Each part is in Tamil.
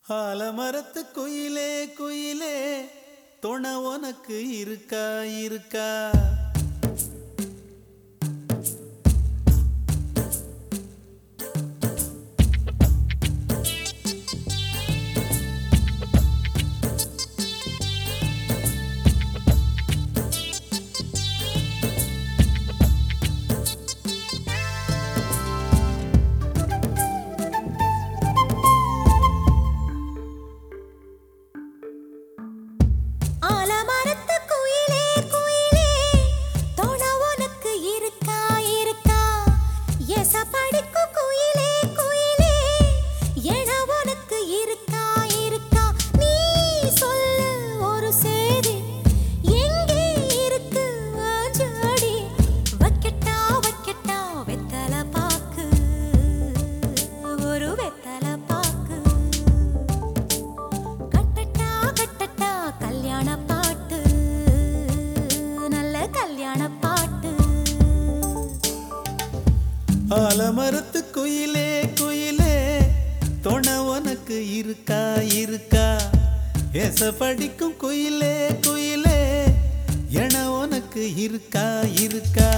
ஆலமரத்து குயிலே குயிலே துணை உனக்கு இருக்கா இருக்கா ஆலமரத்து குயிலே குயிலே தோண உனக்கு இருக்கா இருக்கா எச படிக்கும் குயிலே குயிலே என உனக்கு இருக்கா இருக்கா நீ சொல்லு ஒரு சேதி எங்கே இருக்கு உன் ஜோடி வைக்கட்டா வைக்கட்டா வெத்தல பாக்கு ஒரு வெத்தல பாக்கு கட்டட்டா கட்டட்டா கல்யாண பாட்டு நல்ல கல்யாண பாட்டு ஆலமரத்து குயிலே குயிலே துணை உனக்கு இருக்கா இருக்கா எச படிக்கும் குயிலே குயிலே என உனக்கு இருக்கா இருக்கா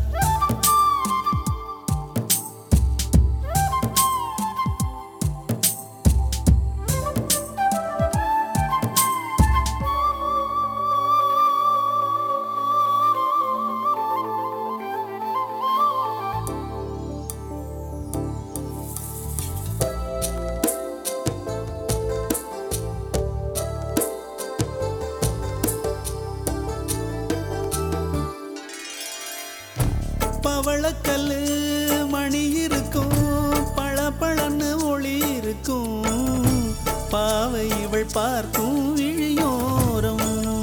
பவளக்கல்லு மணி இருக்கும் பளபளன்னு ஒளி இருக்கும் பாவை இவள் பார்க்கும் இழியோரம்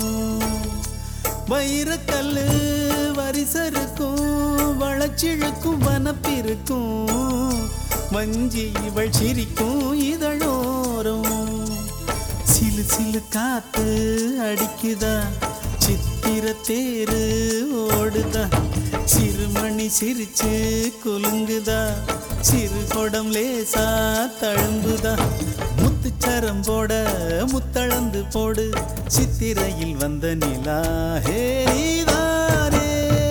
வைரக்கல்லு வரிசருக்கும் வளச்சிழுக்கும் வனப்பிருக்கும் வஞ்சி இவள் சிரிக்கும் இதழோரம் சிலு சிலு காத்து அடிக்குதா சித்திர தேரு ஓடுதா சிறுமணி சிரிச்சு குலுங்குதா சிறு கொடம் லேசா தழும்புதா முத்துச்சரம் போட முத்தளந்து போடு சித்திரையில் வந்த நிலா ஹே நீதானே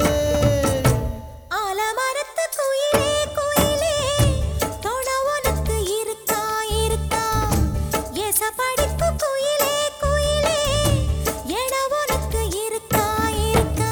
ஆலமரத்து குயிலே குயிலே தோண உனக்கு இருக்கா இருக்கா எச படிக்கும் குயிலே குயிலே என உனக்கு இருக்கா இருக்கா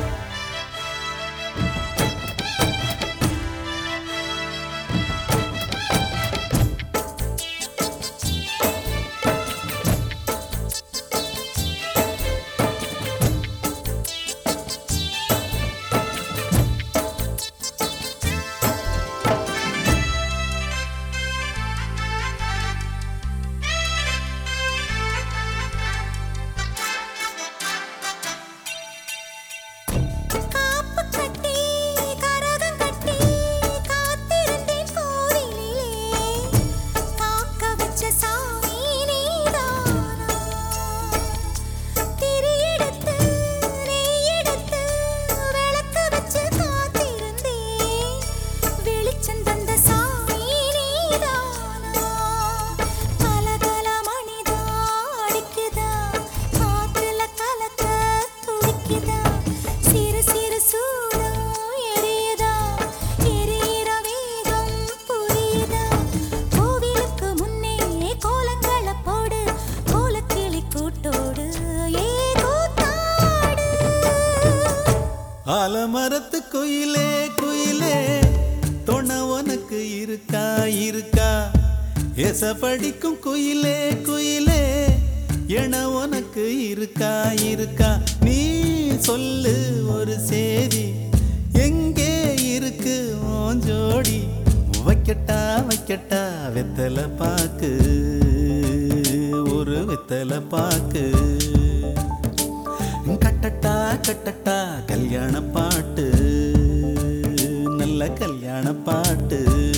காப்பு கட்டி கரகம் கட்டி காத்திருந்தேன் கோவிலிலே காக்க வச்ச சாமி நீதானா திரி எடுத்து நெய் எடுத்து விளக்கு வச்சு காத்திருந்தேன் வெளிச்சம் தந்த சாமி நீதானா கலகல மணிதா அடிக்குதா காத்துல கலக்க துடிக்குதா சிறு சிறு சூடம் எரியுதா எரியிற வேகம் புரியுதா கோவிலுக்கு முன்னே கோலங்கள போடு கோலக்கிளி கூட்டோடு ஏ கூத்தாடு ஆலமரத்து குயிலே குயிலே துணை உனக்கு இருக்கா இருக்கா எச படிக்கும் குயிலே குயிலே என உனக்கு இருக்கா இருக்கா நீ சொல்லு ஒரு சேதி எங்கே இருக்கு உன் ஜோடி வைக்கட்டா வைக்கட்டா வெத்தல பாக்கு ஒரு வெத்தல பாக்கு கட்டட்டா கட்டட்டா கல்யாண பாட்டு நல்ல கல்யாண பாட்டு